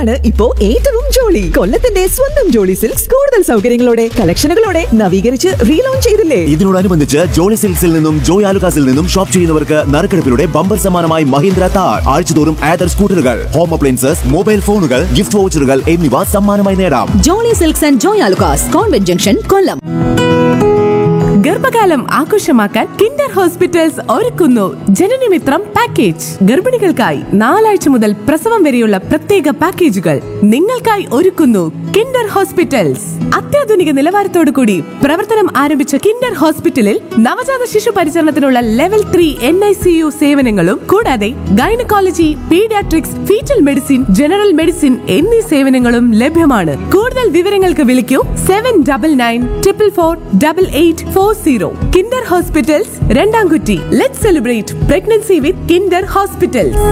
സിൽക്സിലാണ് ഇപ്പോ ഏറ്റവും ജോളി കൊല്ലത്തിന്റെ സ്വന്തം ജോളി സിൽക്സ് കൂടുതൽ സൗകര്യങ്ങളോടെ കളക്ഷനുകളോടെ നവീകരിച്ച് റീലോഞ്ച് ചെയ്തില്ലേ ഇതിനോടനുബന്ധിച്ച് ജോളി സിൽക്സിൽ നിന്നും ജോയ് ആലുകാസിൽ നിന്നും ഷോപ്പ് ചെയ്യുന്നവർക്ക് നറുക്കെടുപ്പിലൂടെ ബമ്പർ സമ്മാനമായി മഹീന്ദ്ര താർ ആഴ്ചതോറും ആദർ സ്കൂട്ടറുകൾ ഹോം അപ്ലയൻസസ് മൊബൈൽ ഫോണുകൾ ഗിഫ്റ്റ് വൗച്ചറുകൾ എന്നിവ സമ്മാനമായി നേടാം Jolly Silks and Joy Alukkas convent junction Kollam ഗർഭകാലം ആഘോഷമാക്കാൻ കിൻഡർ ഹോസ്പിറ്റൽസ് ഒരുക്കുന്നു ജനനമിത്രം പാക്കേജ് ഗർഭിണികൾക്കായി നാലാഴ്ച മുതൽ പ്രസവം വരെയുള്ള പ്രത്യേക പാക്കേജുകൾ നിങ്ങൾക്കായി ഒരുക്കുന്നു കിൻഡർ ഹോസ്പിറ്റൽസ് അത്യാധുനിക നിലവാരത്തോടു കൂടി പ്രവർത്തനം ആരംഭിച്ച കിൻഡർ ഹോസ്പിറ്റലിൽ നവജാത ശിശു പരിചരണത്തിനുള്ള level three N I C U സേവനങ്ങളും കൂടാതെ gynaecology paediatrics foetal medicine general medicine എന്നീ സേവനങ്ങളും ലഭ്യമാണ് കൂടുതൽ വിവരങ്ങൾക്ക് വിളിക്കൂ seven double nine triple four double eight four zero Kinder hospitals Randamkutty let celebrate pregnancy with Kinder hospitals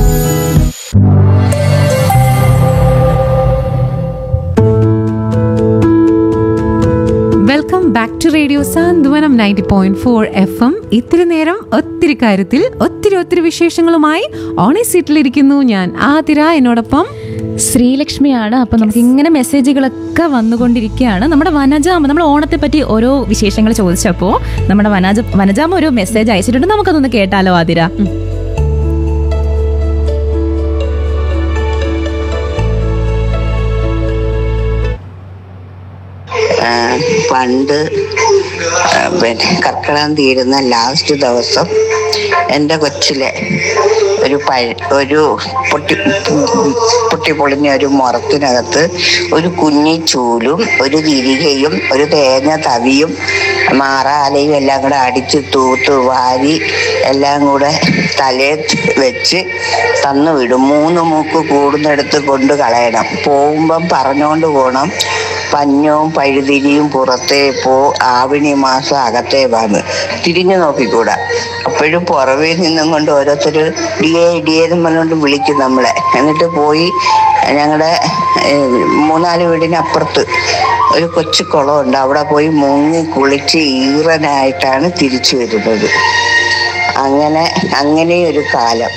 welcome back to radio Santhwanam ninety point four F M ഇത്തിരി നേരം ഒത്തിരി കാര്യത്തിൽ ഒത്തിരി ഒത്തിരി വിശേഷങ്ങളുമായി ഓണി സീറ്റിലിരിക്കുന്നു ഞാൻ ആതിര എന്നോടൊപ്പം ശ്രീലക്ഷ്മിയാണ് അപ്പൊ നമുക്ക് ഇങ്ങനെ മെസ്സേജുകളൊക്കെ വന്നുകൊണ്ടിരിക്കുകയാണ് നമ്മുടെ വനജാമ നമ്മൾ ഓണത്തെ പറ്റി ഓരോ വിശേഷങ്ങൾ ചോദിച്ചപ്പോൾ നമ്മുടെ വനജ വനജാമ ഒരു മെസ്സേജ് അയച്ചിട്ടുണ്ട് നമുക്കതൊന്ന് കേട്ടാലോ ആതിര ആ, പണ്ട് ആ, പിന്നെ കർക്കിടകം തീരുന്ന ലാസ്റ്റ് ദിവസം എൻ്റെ കൊച്ചിലെ ഒരു പഴ ഒരു പൊട്ടി പൊട്ടി പൊളിഞ്ഞ ഒരു മുറത്തിനകത്ത് ഒരു കുഞ്ഞി ചൂലും ഒരു തിരികയും ഒരു തേങ്ങ തവിയും മാറാലയും എല്ലാം കൂടെ അടിച്ച് തൂത്ത് വാരി എല്ലാം കൂടെ തലേ വെച്ച് തന്നു വിടും മൂന്ന് മൂക്ക് കൂടുന്നിടത്ത് കൊണ്ട് കളയണം പോകുമ്പം പറഞ്ഞുകൊണ്ട് പോകണം പഞ്ഞവും പഴുതിരിയും പുറത്തേ പോ ആവിണി മാസം അകത്തേ വന്ന് തിരിഞ്ഞു നോക്കിക്കൂടാ അപ്പോഴും പുറമേ നിന്നും കൊണ്ട് ഓരോരുത്തർ ഡിയെ ഡിയെന്നും പറഞ്ഞുകൊണ്ട് വിളിക്കും നമ്മളെ എന്നിട്ട് പോയി ഞങ്ങളുടെ മൂന്നാല് വീടിനപ്പുറത്ത് ഒരു കൊച്ചു കുളമുണ്ട് അവിടെ പോയി മുങ്ങി കുളിച്ച് ഈറനായിട്ടാണ് തിരിച്ചു വരുന്നത് അങ്ങനെ അങ്ങനെയൊരു കാലം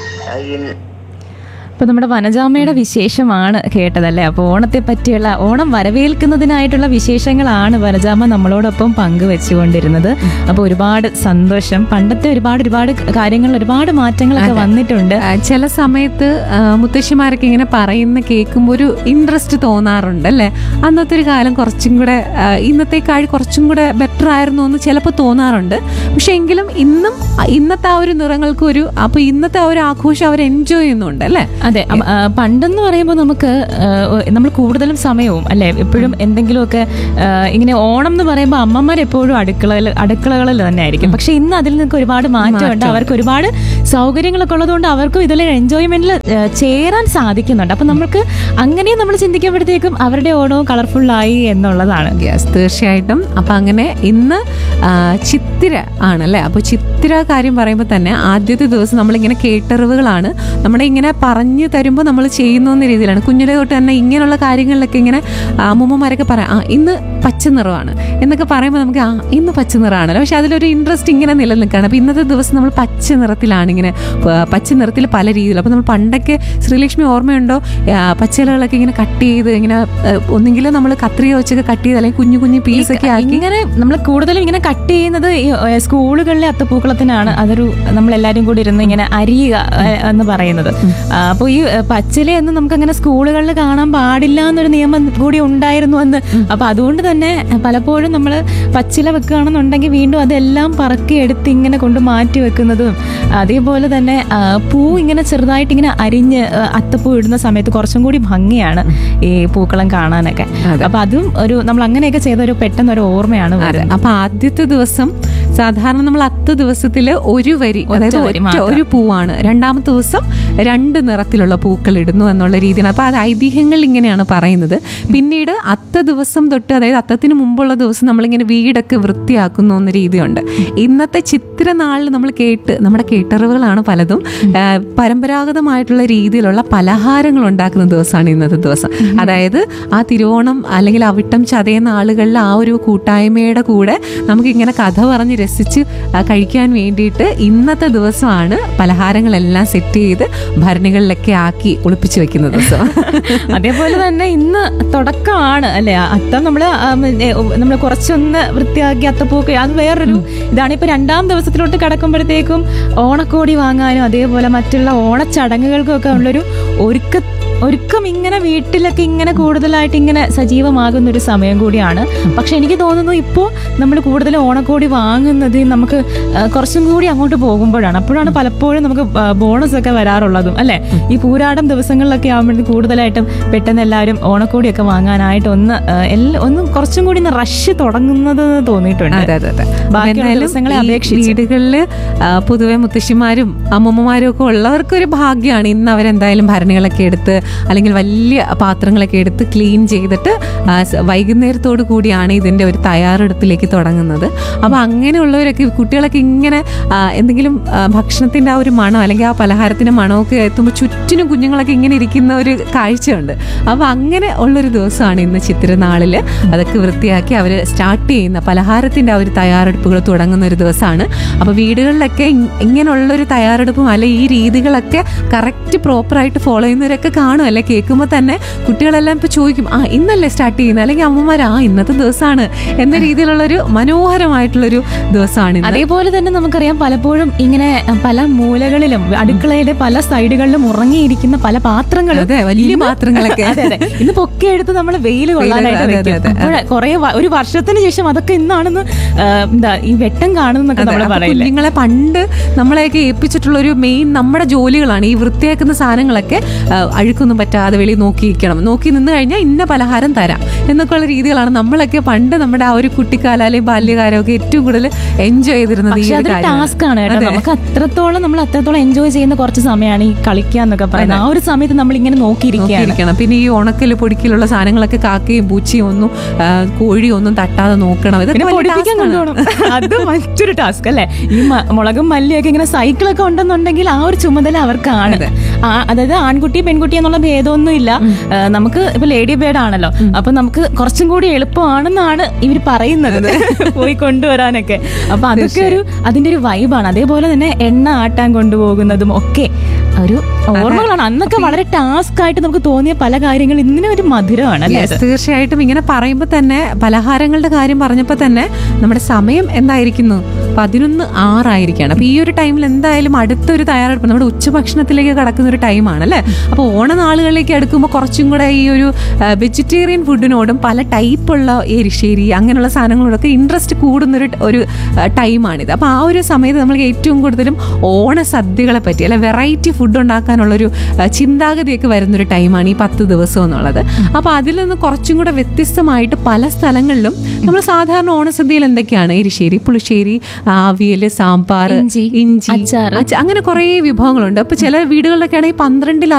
ഈ അപ്പൊ നമ്മുടെ വനജാമയുടെ വിശേഷമാണ് കേട്ടതല്ലേ അപ്പോൾ ഓണത്തെ പറ്റിയുള്ള ഓണം വരവേൽക്കുന്നതിനായിട്ടുള്ള വിശേഷങ്ങളാണ് വനജാമ നമ്മളോടൊപ്പം പങ്കുവെച്ചുകൊണ്ടിരുന്നത് അപ്പോൾ ഒരുപാട് സന്തോഷം പണ്ടത്തെ ഒരുപാട് ഒരുപാട് കാര്യങ്ങൾ ഒരുപാട് മാറ്റങ്ങളൊക്കെ വന്നിട്ടുണ്ട് ആ, ചില സമയത്ത് ആ, മുത്തശ്ശിമാരൊക്കെ ഇങ്ങനെ പറയുന്ന കേൾക്കുമ്പോൾ ഒരു ഇൻട്രസ്റ്റ് തോന്നാറുണ്ട് അല്ലേ അന്നത്തെ ഒരു കാലം കുറച്ചും കൂടെ ആ, ഇന്നത്തേക്കാൾ കുറച്ചും കൂടെ ബെറ്റർ ആയിരുന്നു എന്ന് ചിലപ്പോൾ തോന്നാറുണ്ട് പക്ഷെ എങ്കിലും ഇന്നും ആ, ഇന്നത്തെ ആ ഒരു നിറങ്ങൾക്ക് ഒരു അപ്പൊ ഇന്നത്തെ ആ ഒരു ആഘോഷം അവർ എൻജോയ് ചെയ്യുന്നുണ്ട് അല്ലേ അതെ അപ്പ- ആ, പണ്ടെന്ന് പറയുമ്പോൾ നമുക്ക് ആ, നമ്മൾ കൂടുതലും സമയവും അല്ലെ എപ്പോഴും എന്തെങ്കിലുമൊക്കെ ആ, ഇങ്ങനെ ഓണം എന്ന് പറയുമ്പോൾ അമ്മമാർ എപ്പോഴും അടുക്കളയിൽ അടുക്കളകളിൽ തന്നെ ആയിരിക്കും പക്ഷെ ഇന്ന് അതിൽ നിന്നൊക്കെ ഒരുപാട് മാറ്റമുണ്ട് അവർക്ക് ഒരുപാട് സൗകര്യങ്ങളൊക്കെ ഉള്ളതുകൊണ്ട് അവർക്കും ഇതിൽ എൻജോയ്മെന്റിൽ ചേരാൻ സാധിക്കുന്നുണ്ട് അപ്പൊ നമുക്ക് അങ്ങനെയും നമ്മൾ ചിന്തിക്കുമ്പോഴത്തേക്കും അവരുടെ ഓണവും കളർഫുള്ളായി എന്നുള്ളതാണ് യെസ് തീർച്ചയായിട്ടും അപ്പൊ അങ്ങനെ ഇന്ന് ആ, ചിത്തിര ആണല്ലേ അപ്പോൾ ചിത്തിര കാര്യം പറയുമ്പോൾ തന്നെ ആദ്യത്തെ ദിവസം നമ്മളിങ്ങനെ കേട്ടറിവുകളാണ് നമ്മളെ ഇങ്ങനെ പറഞ്ഞു തരുമ്പോൾ നമ്മൾ ചെയ്യുന്നു എന്ന രീതിയിലാണ് കുഞ്ഞിലെ തൊട്ട് തന്നെ ഇങ്ങനെയുള്ള കാര്യങ്ങളിലൊക്കെ ഇങ്ങനെ ആ, അമ്മൂമ്മമാരൊക്കെ പറയാം ആ ഇന്ന് പച്ച നിറമാണ് എന്നൊക്കെ പറയുമ്പോൾ നമുക്ക് ആ ഇന്ന് പച്ച നിറമാണല്ലോ പക്ഷെ അതിലൊരു ഇൻട്രസ്റ്റ് ഇങ്ങനെ നിലനിൽക്കുകയാണ് അപ്പോൾ ഇന്നത്തെ ദിവസം നമ്മൾ പച്ച നിറത്തിലാണ് ഇങ്ങനെ ആ, പച്ച നിറത്തിൽ പല രീതിയിൽ അപ്പോൾ നമ്മൾ പണ്ടൊക്കെ ശ്രീലക്ഷ്മി ഓർമ്മയുണ്ടോ ആ, പച്ചിലകളൊക്കെ ഇങ്ങനെ കട്ട് ചെയ്ത് ഇങ്ങനെ ഒന്നെങ്കിൽ നമ്മൾ കത്രിക വെച്ചൊക്കെ കട്ട് ചെയ്ത് അല്ലെങ്കിൽ കുഞ്ഞു കുഞ്ഞു പീസൊക്കെ ആക്കി ഇങ്ങനെ നമ്മൾ കൂടുതലും ഇങ്ങനെ കട്ട് ചെയ്യുന്നത് ഈ, ഏ, സ്കൂളുകളിലെ അത്തപ്പൂക്കളത്തിനാണ് അതൊരു നമ്മളെല്ലാരും കൂടി ഇരുന്ന് ഇങ്ങനെ അരിയുക ഏ, എന്ന് പറയുന്നത് അപ്പോൾ ഈ ഏ, പച്ചില എന്ന് നമുക്ക് അങ്ങനെ സ്കൂളുകളിൽ കാണാൻ പാടില്ല എന്നൊരു നിയമം കൂടി ഉണ്ടായിരുന്നു എന്ന് അപ്പൊ അതുകൊണ്ട് തന്നെ പലപ്പോഴും നമ്മൾ പച്ചില വെക്കുകയാണെന്നുണ്ടെങ്കിൽ വീണ്ടും അതെല്ലാം പറക്കി എടുത്ത് ഇങ്ങനെ കൊണ്ട് മാറ്റി വെക്കുന്നതും അതേപോലെ തന്നെ ആ, പൂ ഇങ്ങനെ ചെറുതായിട്ട് ഇങ്ങനെ അരിഞ്ഞ് ആ, അത്തപ്പൂ ഇടുന്ന സമയത്ത് കുറച്ചും കൂടി ഭംഗിയാണ് ഈ പൂക്കളം കാണാനൊക്കെ അപ്പൊ അതും ഒരു നമ്മൾ അങ്ങനെയൊക്കെ ചെയ്ത ഒരു പെട്ടെന്ന് ഒരു ഓർമ്മയാണ് അതെ വരുന്നത് അപ്പൊ ആദ്യത്തെ ദിവസം സാധാരണ നമ്മൾ അത്ത ദിവസത്തില് ഒരു വരി അതായത് വരി ഒറ്റ മാത്രം. ഒരു പൂവാണ് രണ്ടാമത്തെ ദിവസം രണ്ട് നിറത്തിലുള്ള പൂക്കൾ ഇടുന്നു എന്നുള്ള രീതിയാണ് അപ്പൊ അത് ഐതിഹ്യങ്ങൾ ഇങ്ങനെയാണ് പറയുന്നത് പിന്നീട് അത്ത ദിവസം തൊട്ട് അതായത് അത്തത്തിന് മുമ്പുള്ള ദിവസം നമ്മളിങ്ങനെ വീടൊക്കെ വൃത്തിയാക്കുന്നു എന്ന രീതിയുണ്ട് ഇന്നത്തെ ചിത്ര നാളിൽ നമ്മൾ കേട്ട് നമ്മുടെ കേട്ടറിവുകളാണ് പലതും ആ, പരമ്പരാഗതമായിട്ടുള്ള രീതിയിലുള്ള പലഹാരങ്ങൾ ഉണ്ടാക്കുന്ന ദിവസമാണ് ഇന്നത്തെ ദിവസം അതായത് ആ തിരുവോണം അല്ലെങ്കിൽ അവിട്ടം ചതയുന്ന ആളുകളിൽ ആ ഒരു കൂട്ടായ്മയുടെ കൂടെ നമുക്ക് ഇങ്ങനെ കഥ പറഞ്ഞ് രസിച്ച് ആ, കഴിക്കാൻ വേണ്ടിയിട്ട് ഇന്നത്തെ ദിവസമാണ് പലഹാരങ്ങളെല്ലാം സെറ്റ് ചെയ്ത് ഭരണികളിലൊക്കെ ആക്കി ഒളിപ്പിച്ചു വെക്കുന്ന ദിവസം അതേപോലെ തന്നെ ഇന്ന് തുടക്കമാണ് അല്ലെ അത്തം നമ്മള് നമ്മൾ കുറച്ചൊന്ന് വൃത്തിയാക്കി അത്തപ്പൂക്ക് അത് വേറൊരു ഇതാണ് ഇപ്പൊ രണ്ടാം ദിവസത്തിലോട്ട് കടക്കുമ്പോഴത്തേക്കും ഓണക്കോടി വാങ്ങാനും അതേപോലെ മറ്റുള്ള ഓണച്ചടങ്ങുകൾക്കും ഒക്കെ ഉള്ളൊരു ഒരുക്ക ഒരുക്കം ഇങ്ങനെ വീട്ടിലൊക്കെ ഇങ്ങനെ കൂടുതലായിട്ട് ഇങ്ങനെ സജീവമാകുന്ന ഒരു സമയം കൂടിയാണ് പക്ഷെ എനിക്ക് തോന്നുന്നു ഇപ്പോൾ നമ്മൾ കൂടുതൽ ഓണക്കോടി വാങ്ങുന്നത് നമുക്ക് ആ, കുറച്ചും കൂടി അങ്ങോട്ട് പോകുമ്പോഴാണ് അപ്പോഴാണ് പലപ്പോഴും നമുക്ക് ബോണസ് ഒക്കെ വരാറുള്ളതും അല്ലെ ഈ പൂരാടം ദിവസങ്ങളിലൊക്കെ ആകുമ്പോഴത്തേക്കും കൂടുതലായിട്ടും പെട്ടെന്ന് എല്ലാവരും ഓണക്കോടിയൊക്കെ വാങ്ങാനായിട്ട് ഒന്ന് ആ, എല്ലാ ഒന്ന് കുറച്ചും കൂടി ഒന്ന് റഷ് തുടങ്ങുന്നത് തോന്നിയിട്ടുണ്ട് അതെ അതെ അതെ ബാക്കിയുള്ള എന്തായാലും ദിവസങ്ങളെ ഈ അപേക്ഷിച്ച്. വീടുകളിൽ പൊതുവെ മുത്തശ്ശിമാരും അമ്മമ്മമാരും ഒക്കെ ഉള്ളവർക്കൊരു ഭാഗ്യമാണ് ഇന്ന് അവരെന്തായാലും ഭരണികളൊക്കെ എടുത്ത് അല്ലെങ്കിൽ വലിയ പാത്രങ്ങളൊക്കെ എടുത്ത് ക്ലീൻ ചെയ്തിട്ട് ആ, സ- വൈകുന്നേരത്തോടു കൂടിയാണ് ഇതിന്റെ ഒരു തയ്യാറെടുപ്പിലേക്ക് തുടങ്ങുന്നത് അപ്പൊ അങ്ങനെയുള്ളവരൊക്കെ കുട്ടികളൊക്കെ ഇങ്ങനെ ആ, എന്തെങ്കിലും ആ, ഭക്ഷണത്തിന്റെ ആ ഒരു മണം അല്ലെങ്കിൽ ആ പലഹാരത്തിന്റെ മണമൊക്കെ എത്തുമ്പോൾ ചുറ്റിനും കുഞ്ഞുങ്ങളൊക്കെ ഇങ്ങനെ ഇരിക്കുന്ന ഒരു കാഴ്ചയുണ്ട് അപ്പൊ അങ്ങനെ ഉള്ളൊരു ദിവസമാണ് ഇന്ന് ചിത്തിരനാളില് അതൊക്കെ വൃത്തിയാക്കി അവർ സ്റ്റാർട്ട് ചെയ്യുന്ന പലഹാരത്തിന്റെ ആ ഒരു തയ്യാറെടുപ്പുകൾ തുടങ്ങുന്ന ഒരു ദിവസമാണ് അപ്പൊ വീടുകളിലൊക്കെ ഇ- ഇങ്ങനെയുള്ളൊരു തയ്യാറെടുപ്പും അല്ലെ ഈ രീതികളൊക്കെ കറക്റ്റ് പ്രോപ്പറായിട്ട് ഫോളോ ചെയ്യുന്നവരൊക്കെ കാണും അല്ലെ കേൾക്കുമ്പോൾ തന്നെ കുട്ടികളെല്ലാം ഇപ്പൊ ചോദിക്കും ആ ഇന്നല്ലേ സ്റ്റാർട്ട് ചെയ്യുന്നത് അല്ലെങ്കിൽ അമ്മമാർ ആ ഇന്നത്തെ ദിവസമാണ് എന്ന രീതിയിലുള്ളൊരു മനോഹരമായിട്ടുള്ളൊരു ദിവസമാണ് ഇന്ന് അതേപോലെ തന്നെ നമുക്കറിയാം പലപ്പോഴും ഇങ്ങനെ പല മൂലകളിലും അടുക്കളയുടെ പല സൈഡുകളിലും ഉറങ്ങിയിരിക്കുന്ന പല പാത്രങ്ങളും അതെ, വലിയ ഇന്ന് പാത്രങ്ങളൊക്കെ. അതെ അതെ ഇന്ന് പൊക്കെ എടുത്ത് നമ്മൾ വെയിൽ കൊള്ളാനായിട്ട് അതെ, അതെ, വെക്കും അതെ. അപ്പോൾ കുറെ ഒരു വർഷത്തിന് ശേഷം അതൊക്കെ ഇന്നാണെന്ന് ആ, എന്താ ഈ വെട്ടം കാണുന്നൊക്കെ അതെ, നമ്മൾ അപ്പൊ പറയില്ലേ കുഞ്ഞുങ്ങളെ പണ്ട് നമ്മളെയൊക്കെ ഏൽപ്പിച്ചിട്ടുള്ള ഒരു മെയിൻ നമ്മുടെ ജോലികളാണ് ഈ വൃത്തിയാക്കുന്ന സാധനങ്ങളൊക്കെ ആ, അഴുക്കൊന്നും പറ്റാതെ വെളി നോക്കിയിരിക്കണം നോക്കി നിന്ന് കഴിഞ്ഞാൽ ഇന്ന പലഹാരം തരാം എന്നൊക്കെയുള്ള രീതികളാണ് നമ്മളൊക്കെ പണ്ട് നമ്മുടെ ആ ഒരു കുട്ടിക്കാലം അല്ലെങ്കിൽ ബാല്യകാലം ഒക്കെ ഏറ്റവും കൂടുതൽ എൻജോയ് ചെയ്തിരുന്നത് ഈ പക്ഷെ ഒരു അതൊരു കാര്യമാണ്. ടാസ്ക് ആണ് കേട്ടോ അതെ. നമുക്ക് അത്രത്തോളം നമ്മൾ അത്രത്തോളം എൻജോയ് ചെയ്യുന്ന കുറച്ച് സമയമാണ് ഈ കളിക്കുക എന്നൊക്കെ പറയുന്നത് ആ ഒരു സമയത്ത് നമ്മൾ ഇങ്ങനെ നോക്കിയിരിക്കുകയാണ് നോക്കിയിരിക്കണം പിന്നെ ഈ ഉണക്കല് പൊടിക്കലുള്ള സാധനങ്ങളൊക്കെ കാക്കയും പൂച്ചയും ഒന്നും ആ, കോഴിയും ഒന്നും തട്ടാതെ നോക്കണം ഇതൊക്കെ പിന്നെ വലിയ പൊടിപ്പിക്കാൻ task ആണ്. കൊണ്ടുപോകണം അത് മറ്റൊരു ടാസ്ക് അല്ലേ ഈ മ- മുളകും മല്ലിയൊക്കെ ഇങ്ങനെ സൈക്കിളൊക്കെ ഉണ്ടെന്നുണ്ടെങ്കിൽ ആ ഒരു ചുമതല അവർക്കാണ് ആ, അതായത് ആൺകുട്ടി പെൺകുട്ടി എന്നുള്ള ഭേദമൊന്നും ഇല്ല ആ, നമുക്ക് ഇപ്പൊ ലേഡി ബേഡ് ആണല്ലോ അപ്പൊ നമുക്ക് കുറച്ചും കൂടി എളുപ്പമാണെന്നാണ് ഇവർ പറയുന്നത് പോയി കൊണ്ടുവരാനൊക്കെ അപ്പൊ അതൊക്കെ ഒരു അതിന്റെ ഒരു വൈബാണ് അതേപോലെ തന്നെ എണ്ണ ആട്ടാൻ കൊണ്ടുപോകുന്നതും ഒക്കെ ഒരു ഓർമ്മകളാണ് അന്നൊക്കെ വളരെ ടാസ്ക് ആയിട്ട് നമുക്ക് തോന്നിയ പല കാര്യങ്ങളും ഇന്നിനും ഒരു മധുരമാണ് അല്ലേ Yes, തീർച്ചയായിട്ടും ഇങ്ങനെ പറയുമ്പോൾ തന്നെ പലഹാരങ്ങളുടെ കാര്യം പറഞ്ഞപ്പോൾ തന്നെ നമ്മുടെ സമയം എന്തായിരിക്കുന്നു പതിനൊന്ന് ആറായിരിക്കുകയാണ് അപ്പൊ ഈ ഒരു ടൈമിൽ എന്തായാലും അടുത്തൊരു തയ്യാറെടുപ്പ് നമ്മുടെ ഉച്ചഭക്ഷണത്തിലേക്ക് കടക്കുന്ന ഒരു ടൈമാണ് അല്ലേ അപ്പോൾ ഓണനാളുകളിലേക്ക് അടുക്കുമ്പോൾ കുറച്ചും കൂടെ ഈ ഒരു വെജിറ്റേറിയൻ ഫുഡിനോടും പല ടൈപ്പുള്ള എരിശ്ശേരി അങ്ങനെയുള്ള സാധനങ്ങളോടൊക്കെ ഇൻട്രസ്റ്റ് കൂടുന്നൊരു ട്- ഒരു ടൈമാണിത് അപ്പോൾ ആ ഒരു സമയത്ത് നമ്മൾ ഏറ്റവും കൂടുതലും ഓണസദ്യകളെ പറ്റി അല്ലെ വെറൈറ്റി ഫുഡ് ഉണ്ടാക്കാനുള്ളൊരു ആ, ചിന്താഗതിയൊക്കെ വരുന്നൊരു ടൈമാണ് ഈ പത്ത് ദിവസം എന്നുള്ളത് അപ്പോൾ അതിൽ നിന്ന് കുറച്ചും കൂടെ വ്യത്യസ്തമായിട്ട് പല സ്ഥലങ്ങളിലും നമ്മൾ സാധാരണ ഓണസദ്യയിൽ എന്തൊക്കെയാണ് എരിശ്ശേരി പുളിശ്ശേരി അവിയൽ സാമ്പാർ ഇഞ്ചി, ഇഞ്ചി അച്ചാറ്. അച്ച- അങ്ങനെ കുറേ വിഭവങ്ങളുണ്ട് അപ്പോൾ ചില വീടുകളിലൊക്കെ ആണെങ്കിൽ പന്ത്രണ്ടിൽ